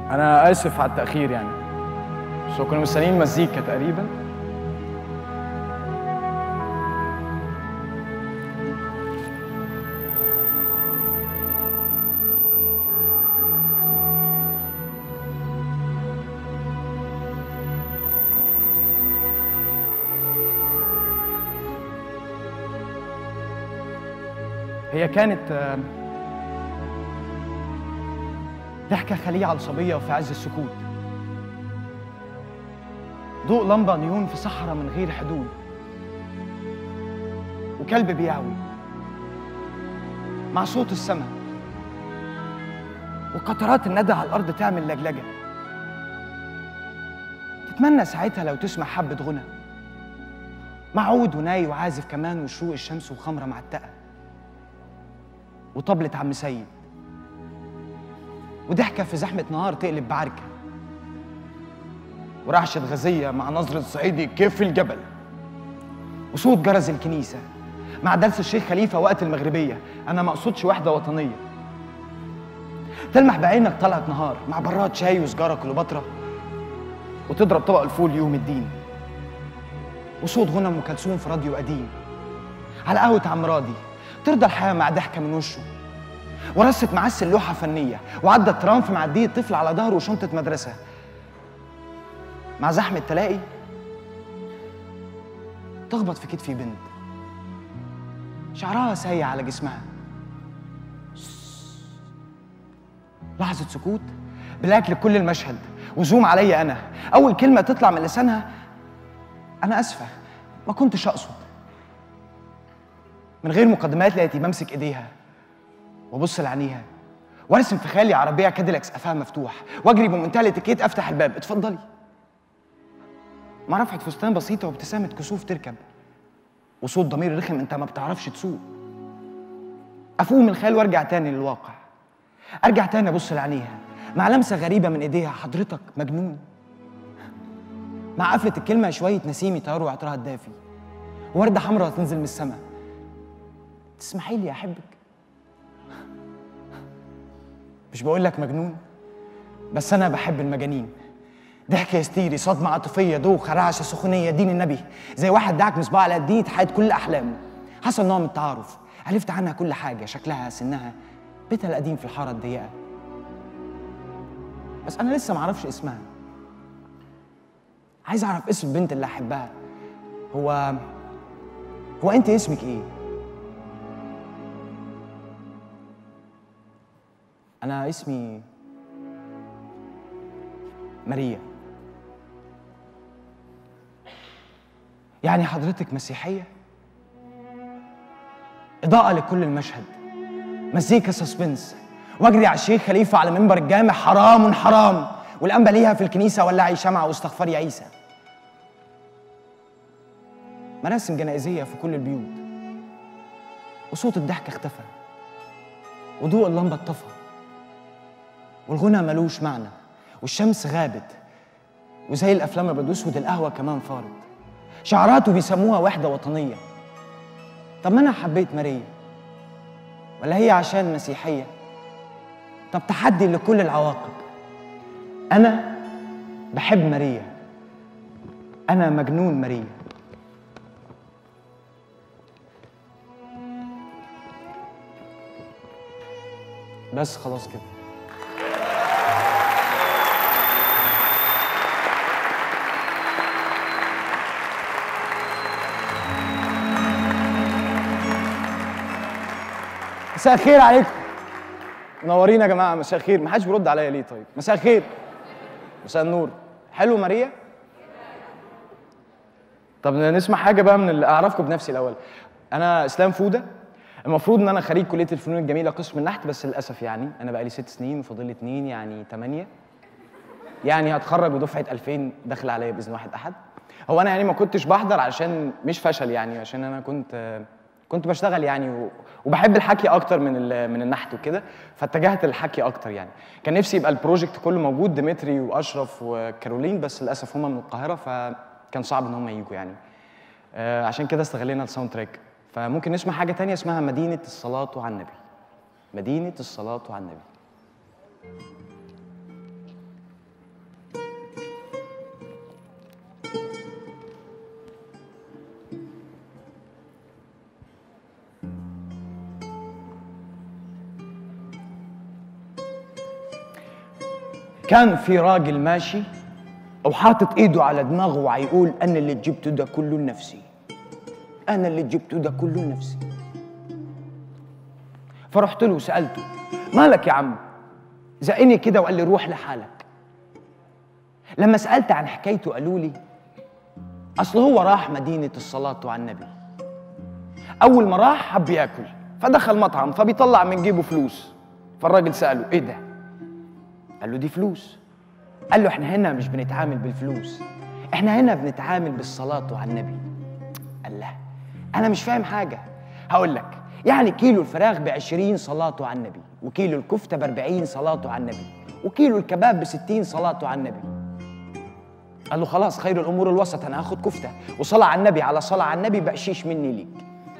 انا اسف على التاخير يعني بس كنا مستنيين مزيكا تقريبا هي كانت آه، ضحكة خليعة لصبية في عز السكوت ضوء لمبة نيون في صحراء من غير حدود وكلب بيعوي مع صوت السماء وقطرات الندى على الأرض تعمل لجلجة تتمنى ساعتها لو تسمع حبة غنى مع عود وناي وعازف كمان وشروق الشمس وخمرة معتقة وطبلة عم سيد وضحكة في زحمة نهار تقلب بعركة ورعشة غزية مع نظرة صعيدي كيف الجبل وصوت جرس الكنيسة مع درس الشيخ خليفة وقت المغربية أنا ما أقصدش وحدة وطنية تلمح بعينك طلعت نهار مع براد شاي وسجارة كليوباترا وتضرب طبق الفول يوم الدين وصوت غنى أم كلثوم في راديو قديم على قهوة عم راضي ترضى الحياة مع ضحكة من وشه ورست معسل لوحة فنية وعدى الترام في معدية طفل على ظهره وشنطة مدرسة مع زحمة تلاقي تخبط في كتفي بنت شعرها سايع على جسمها لحظة سكوت بلاك لكل المشهد وزوم عليا أنا أول كلمة تطلع من لسانها أنا أسفة ما كنتش أقصد من غير مقدمات لقيتي بمسك إيديها وابص لعينيها وارسم في خيالي عربيه كاديلاك سقفها مفتوح واجري بمنتهى الاتيكيت افتح الباب اتفضلي مع رفعه فستان بسيطه وابتسامه كسوف تركب وصوت ضمير رخم انت ما بتعرفش تسوق افوق من الخيال وارجع تاني للواقع ارجع تاني ابص لعينيها مع لمسه غريبه من ايديها حضرتك مجنون مع قفله الكلمه شويه نسيم يطيروا عطرها الدافي ورده حمراء تنزل من السماء تسمحي لي احبك مش بقول لك مجنون بس انا بحب المجانين ضحك هستيري صدمة عاطفية دوخة رعشة سخونية دين النبي زي واحد دعك مصباح على الدين اتحاد كل أحلامه حصل نوع من التعارف عرفت عنها كل حاجة شكلها سنها بيتها القديم في الحارة الضيقة بس أنا لسه معرفش اسمها عايز أعرف اسم البنت اللي أحبها هو هو أنت اسمك إيه؟ أنا اسمي ماريا يعني حضرتك مسيحية؟ إضاءة لكل المشهد مزيكا سسبنس واجري على الشيخ خليفة على منبر الجامع حرام حرام والأنبا ليها في الكنيسة ولعي شمعة واستغفري عيسى مراسم جنائزية في كل البيوت وصوت الضحك اختفى وضوء اللمبة اتطفى والغنى ملوش معنى والشمس غابت وزي الافلام الابيض واسود القهوه كمان فارت شعاراته بيسموها وحده وطنيه طب ما انا حبيت ماريا ولا هي عشان مسيحيه طب تحدي لكل العواقب انا بحب ماريا انا مجنون ماريا بس خلاص كده مساء الخير عليكم منورين يا جماعه مساء الخير ما حدش بيرد عليا ليه طيب مساء الخير مساء النور حلو ماريا طب نسمع حاجه بقى من اللي اعرفكم بنفسي الاول انا اسلام فوده المفروض ان انا خريج كليه الفنون الجميله قسم النحت بس للاسف يعني انا بقى لي ست سنين وفاضل لي اتنين يعني تمانية يعني هتخرج ودفعه 2000 داخله عليا باذن واحد احد هو انا يعني ما كنتش بحضر علشان مش فشل يعني عشان انا كنت كنت بشتغل يعني و... وبحب الحكي اكتر من ال... من النحت وكده فاتجهت للحكي اكتر يعني كان نفسي يبقى البروجكت كله موجود ديمتري واشرف وكارولين بس للاسف هم من القاهره فكان صعب ان هم يجوا يعني آه عشان كده استغلينا الساوند تراك فممكن نسمع حاجه تانية اسمها مدينه الصلاه على النبي مدينه الصلاه على النبي كان في راجل ماشي وحاطط ايده على دماغه وعيقول انا اللي جبته ده كله لنفسي انا اللي جبته ده كله لنفسي فرحت له وسالته مالك يا عم زقني كده وقال لي روح لحالك لما سالت عن حكايته قالوا لي اصل هو راح مدينه الصلاه على النبي اول ما راح حب ياكل فدخل مطعم فبيطلع من جيبه فلوس فالراجل ساله ايه ده قال له دي فلوس قال له احنا هنا مش بنتعامل بالفلوس احنا هنا بنتعامل بالصلاه على النبي قال له انا مش فاهم حاجه هقول لك يعني كيلو الفراخ ب 20 صلاة على النبي وكيلو الكفتة ب 40 صلاة على النبي وكيلو الكباب ب 60 صلاة على النبي قال له خلاص خير الامور الوسط انا هاخد كفته وصلاه على النبي على صلاه على النبي بقشيش مني ليك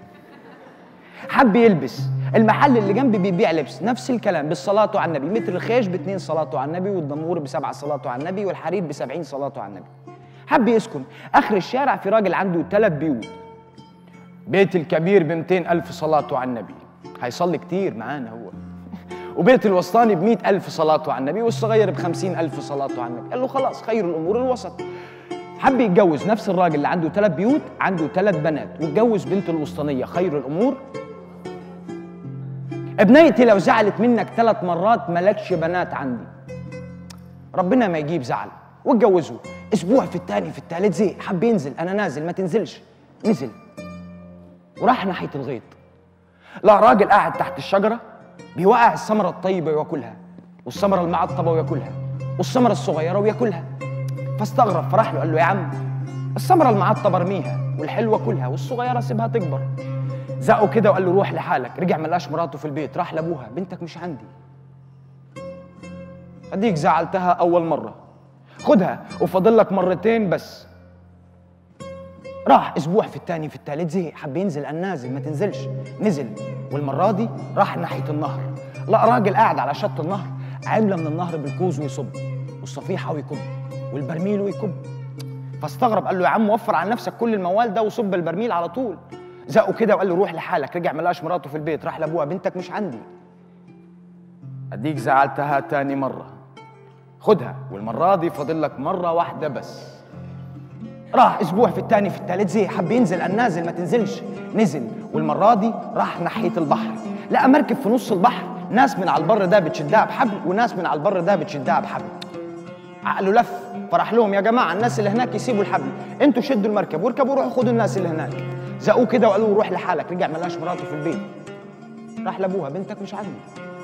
حب يلبس المحل اللي جنبي بيبيع لبس نفس الكلام بالصلاة على النبي متر الخيش باثنين صلاة على النبي والضمور بسبعة صلاة على النبي والحرير بسبعين صلاة على النبي حب يسكن آخر الشارع في راجل عنده ثلاث بيوت بيت الكبير ب ألف صلاة على النبي هيصلي كتير معانا هو وبيت الوسطاني ب ألف صلاة على النبي والصغير ب ألف صلاة على النبي قال له خلاص خير الأمور الوسط حب يتجوز نفس الراجل اللي عنده ثلاث بيوت عنده ثلاث بنات واتجوز بنته الوسطانية خير الأمور ابنيتي لو زعلت منك ثلاث مرات ملكش بنات عندي ربنا ما يجيب زعل واتجوزوا اسبوع في الثاني في الثالث زي حب ينزل انا نازل ما تنزلش نزل وراح ناحيه الغيط لا راجل قاعد تحت الشجره بيوقع الثمره الطيبه وياكلها والثمره المعطبه وياكلها والثمره الصغيره وياكلها فاستغرب فراح له قال له يا عم الثمره المعطبه ارميها والحلوه كلها والصغيره سيبها تكبر زقه كده وقال له روح لحالك رجع ما لقاش مراته في البيت راح لابوها بنتك مش عندي اديك زعلتها اول مره خدها وفاضل لك مرتين بس راح اسبوع في الثاني في الثالث زهق حب ينزل قال نازل ما تنزلش نزل والمره دي راح ناحيه النهر لا راجل قاعد على شط النهر عامله من النهر بالكوز ويصب والصفيحه ويكب والبرميل ويكب فاستغرب قال له يا عم وفر على نفسك كل الموال ده وصب البرميل على طول زقه كده وقال له روح لحالك رجع ما لقاش مراته في البيت راح لابوها بنتك مش عندي اديك زعلتها تاني مره خدها والمره دي فاضل لك مره واحده بس راح اسبوع في الثاني في الثالث زي حب ينزل قال نازل ما تنزلش نزل والمره دي راح ناحيه البحر لقى مركب في نص البحر ناس من على البر ده بتشدها بحبل وناس من على البر ده بتشدها بحبل عقله لف فراح لهم يا جماعه الناس اللي هناك يسيبوا الحبل انتوا شدوا المركب واركبوا روحوا خدوا الناس اللي هناك زقوه كده وقالوا له روح لحالك رجع ما لقاش مراته في البيت راح لابوها بنتك مش عندي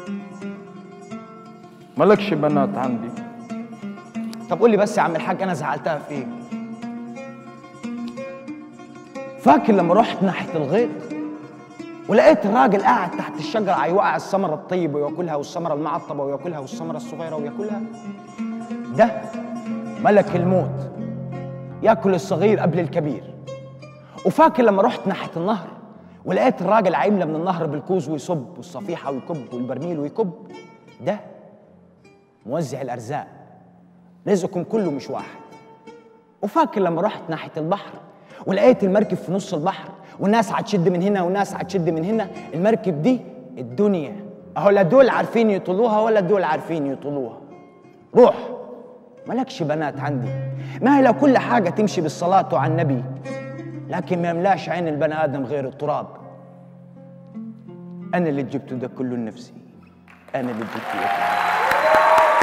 مالكش بنات عندي طب قول لي بس يا عم الحاج انا زعلتها في ايه فاكر لما رحت ناحيه الغيط ولقيت الراجل قاعد تحت الشجره هيوقع الثمره الطيبه وياكلها والثمره المعطبه وياكلها والثمره الصغيره وياكلها ده ملك الموت ياكل الصغير قبل الكبير وفاكر لما رحت ناحيه النهر ولقيت الراجل عايمله من النهر بالكوز ويصب والصفيحه ويكب والبرميل ويكب ده موزع الارزاق رزقكم كله مش واحد وفاكر لما رحت ناحيه البحر ولقيت المركب في نص البحر والناس هتشد من هنا والناس هتشد من هنا المركب دي الدنيا اهو لا دول عارفين يطولوها ولا دول عارفين يطولوها روح مالكش بنات عندي ما هي لو كل حاجه تمشي بالصلاه على النبي لكن ما يملاش عين البني ادم غير التراب انا اللي جبته ده كله لنفسي انا اللي جبته ده كله.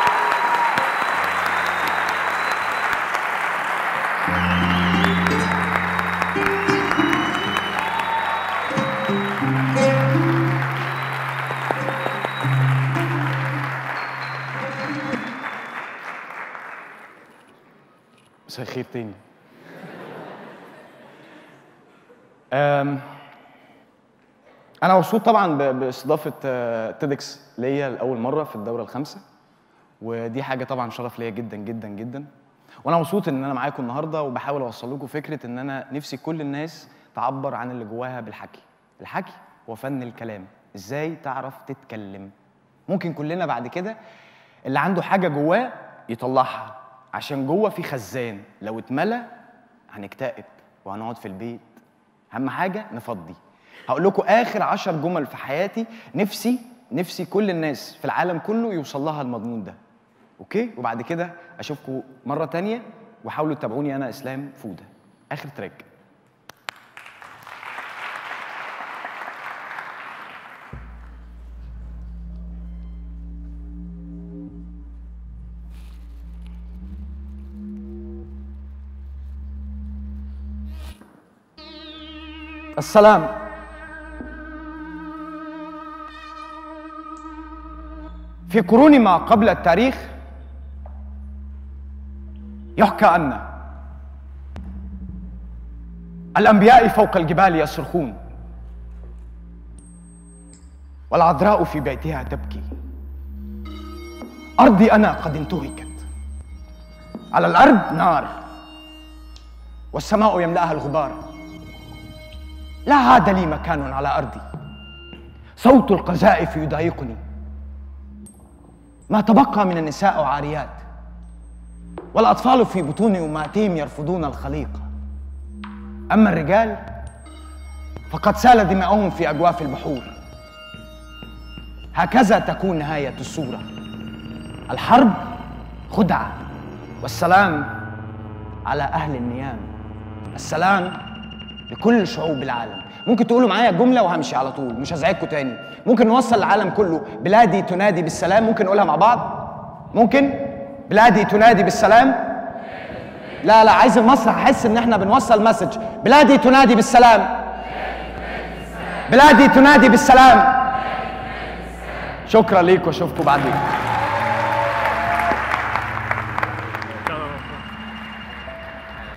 مساء الخير تاني أم، انا مبسوط طبعا ب- باستضافه تيدكس ليا لاول مره في الدوره الخامسه ودي حاجه طبعا شرف ليا جدا جدا جدا وانا مبسوط ان انا معاكم النهارده وبحاول اوصل لكم فكره ان انا نفسي كل الناس تعبر عن اللي جواها بالحكي الحكي هو فن الكلام ازاي تعرف تتكلم ممكن كلنا بعد كده اللي عنده حاجه جواه يطلعها عشان جوه في خزان لو اتملى هنكتئب وهنقعد في البيت اهم حاجه نفضي هقول لكم اخر عشر جمل في حياتي نفسي نفسي كل الناس في العالم كله يوصل لها المضمون ده اوكي وبعد كده اشوفكم مره تانية وحاولوا تتابعوني انا اسلام فوده اخر تراك السلام في قرون ما قبل التاريخ يحكى أن الأنبياء فوق الجبال يصرخون والعذراء في بيتها تبكي أرضي أنا قد انتهكت على الأرض نار والسماء يملأها الغبار لا عاد لي مكان على أرضي صوت القذائف يضايقني ما تبقى من النساء عاريات والأطفال في بطون أمهاتهم يرفضون الخليقة أما الرجال فقد سال دماؤهم في أجواف البحور هكذا تكون نهاية الصورة الحرب خدعة والسلام على أهل النيام السلام لكل شعوب العالم ممكن تقولوا معايا جملة وهمشي على طول مش هزعجكم تاني ممكن نوصل العالم كله بلادي تنادي بالسلام ممكن نقولها مع بعض ممكن بلادي تنادي بالسلام لا لا عايز المسرح احس ان احنا بنوصل مسج بلادي تنادي بالسلام بلادي تنادي بالسلام شكرا ليك واشوفكم بعدين